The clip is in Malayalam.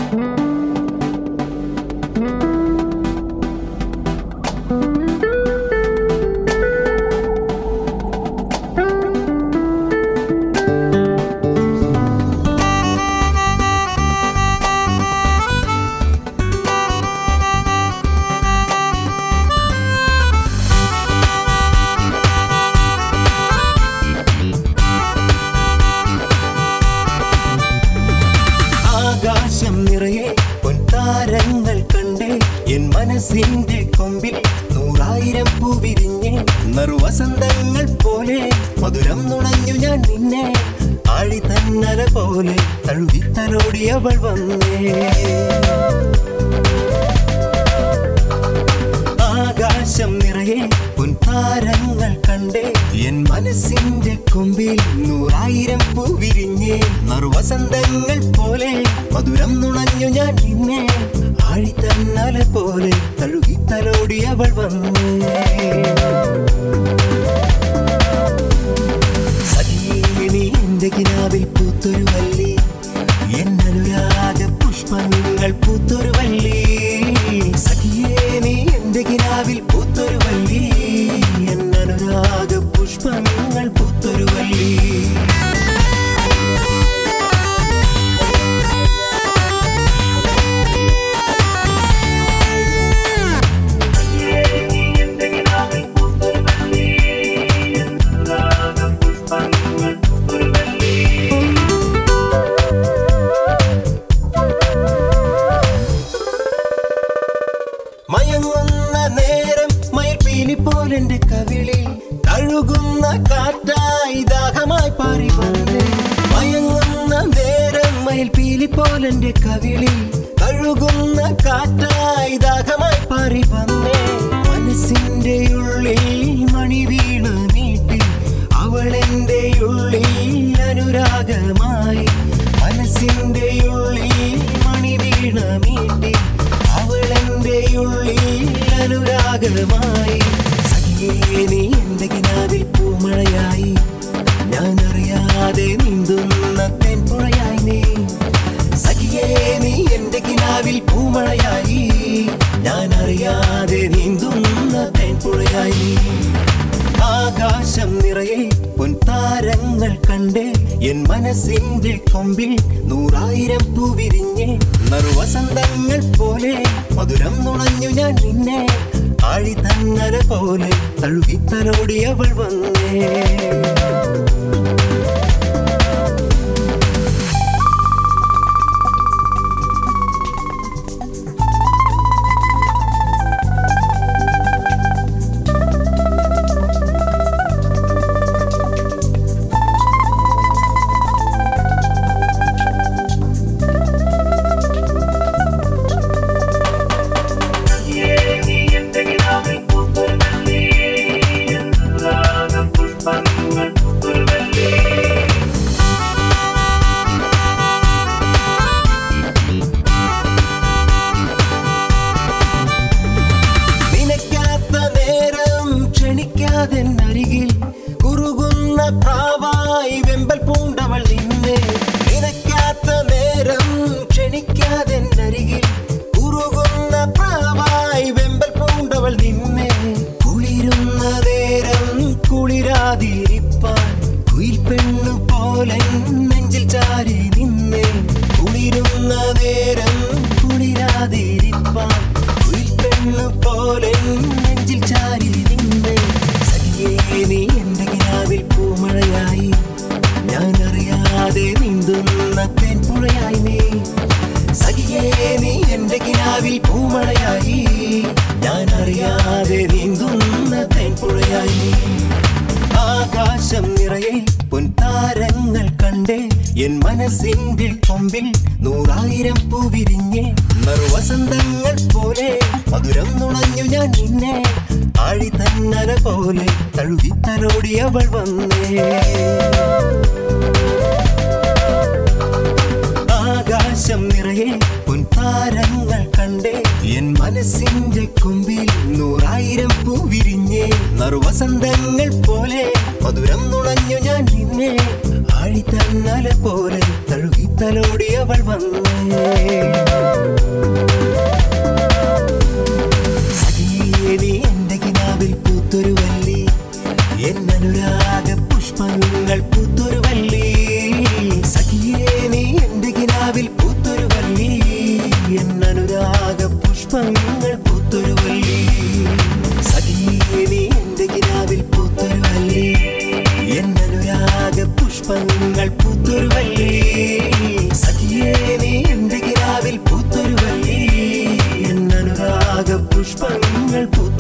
ആകാശം നിറയെ പൊൻതാരങ്ങൾ കണ്ടേ എൻ മനസ്സിന്റെ കൊമ്പിൽ നൂറായിരം പൂ വിരിഞ്ഞേ നറുവസന്തങ്ങൾ പോലെ മധുരം നുണഞ്ഞു ഞാൻ നിന്നെ ആഴി തന്നല പോലെ തഴുകിത്തലോടി അവൾ വന്നേ ആകാശം നിറയെ പൊൻതാരങ്ങൾ കണ്ടേ എൻ മനസ്സിന്റെ കൊമ്പിൽ നൂറായിരം പൂ വിരിഞ്ഞേ നറുവസന്തങ്ങൾ പോലെ മധുരം നുണഞ്ഞു ഞാൻ നിന്നെ ആഴിത്തന്നല പോലെ തഴുകിത്തലോടി അവൾ വന്നേ സഖീനി എന്റെ കിനാവിൽ പൂത്തൊരു വല്ലി എന്നനുരാഗ പുഷ്പങ്ങൾ പൂത്തൊരു വല്ലി സഖിയേനി എന്റെ കിനാവിൽ പൂത്തൊരു വല്ലി എന്നനുരാഗ പുഷ്പങ്ങൾ പൂത്തൊരു വല്ലി മയങ്ങുന്ന നേരം മയിൽപ്പീലി പോലെന്റെ കവിളിൽ തഴുകുന്ന കാറ്റായി ദാഹമായി പാറി വന്നേ മയങ്ങുന്ന നേരം മയിൽപ്പീലി പോലെന്റെ കവിളിൽ തഴുകുന്ന കാറ്റായി ദാഹമായി പാറി വന്നേ മനസ്സിന്റെ ഉള്ളിൽ മണി വീണ നീട്ടി അവളെന്റെ ഉള്ളിൽ അനുരാഗമായി മനസ്സിന്റെ ഉള്ളിൽ മണി വീണ മീട്ടി അവളെന്റെ ഉള്ളിൽ അനുരാഗമായി സഖിയേ നീ എന്റെ കിനാവിൽ പൂമഴയായി ഞാൻ അറിയാതെ നീന്തുന്ന തെൻപുഴയായി നീ സഖിയേ നീ എന്റെ കിനാവിൽ പൂമഴയായി ഞാൻ അറിയാതെ നീന്തുന്ന തെൻപുഴയായി നീ ആകാശം നിറയെ പൊൻതാരങ്ങൾ കണ്ടേ എൻ മനസ്സിന്റെ കൊമ്പിൽ നൂറായിരം പൂ വിരിഞ്ഞേ നറുവസന്തങ്ങൾ പോലെ മധുരം നുണഞ്ഞു ഞാൻ നിന്നെ ആഴി തന്നല പോലെ തഴുകിത്തലോടി അവൾ വന്നേ നിനക്കാത്ത നേരം ക്ഷണിക്കാതെ അരികിൽ കുറുകുന്ന പ്രാവായി വെമ്പൽ പൂണ്ടവൾ നിന്നെ നിനക്കാത്ത നേരം ക്ഷണിക്കാതെ അരികിൽ കുറുകുന്ന പ്രാവായി വെമ്പൽ പൂണ്ടവൾ നിന്നെ കുളിരുന്ന നേരം കുളിരാതിരിപ്പാൻ കുയിൽ പെണ്ണു പോലെ നെഞ്ചിൽ ചാരി നിന്നെ കുളിരുന്ന നേരം കുളിരാതിരിപ്പാൻ കുയിൽ പെണ്ണു പോലെ നെഞ്ചിൽ ചാരി നിന്നെ സഖിയേ നീ എന്റെ കിനാവിൽ പൂമഴയായി ഞാൻ അറിയാതെ നീന്തുന്ന തെൻപുഴയായി നീ സഖിയേ നീ എന്റെ കിനാവിൽ പൂമഴയായി ഞാൻ അറിയാതെ നീന്തുന്ന തെൻപുഴയായി നീ ആകാശം നിറയെ പൊൻതാരങ്ങൾ കണ്ടേ എൻ മനസ്സിന്റെ കൊമ്പിൽ നൂറായിരം പൂ വിരിഞ്ഞേ നറുവസന്തങ്ങൾ പോലെ മധുരം നുണഞ്ഞു ഞാൻ നിന്നെ ആഴി തന്നല പോലെ തഴുകിത്തലോടി അവൾ വന്നേ ആകാശം നിറയെ പൊൻതാരങ്ങൾ കണ്ടേ എൻ മനസ്സിന്റെ കൊമ്പിൽ നൂറായിരം പൂ വിരിഞ്ഞേ നറുവസന്തങ്ങൾ പോലെ മധുരം നുണഞ്ഞു ഞാൻ നിന്നെ ആഴി തന്നല പൂങ്കുല പോലെ തഴുകി തലോടി അവൾ വന്നേ സഖിയേ നീ എന്റെ കിനാവിൽ പൂത്തൊരു വല്ലി എന്നനുരാഗ പുഷ്പങ്ങൾ പൂത്തൊരു വല്ലി സഖിയേ നീ എന്റെ കിനാവിൽ പൂത്തൊരു വല്ലി എന്നനുരാഗ പുഷ്പങ്ങൾ പൂത്തൊരു വല്ലി സഖിയേ നീ എന്റെ കിനാവിൽ പൂത്തൊരു വല്ലി എന്നനുരാഗ പുഷ്പങ്ങൾ പൂത്തൊരു വല്ലി സഖിയേ നീ എന്റെ കിനാവിൽ പൂത്തൊരു വല്ലി എന്നനുരാഗ പുഷ്പങ്ങൾ പൂത്തൊരു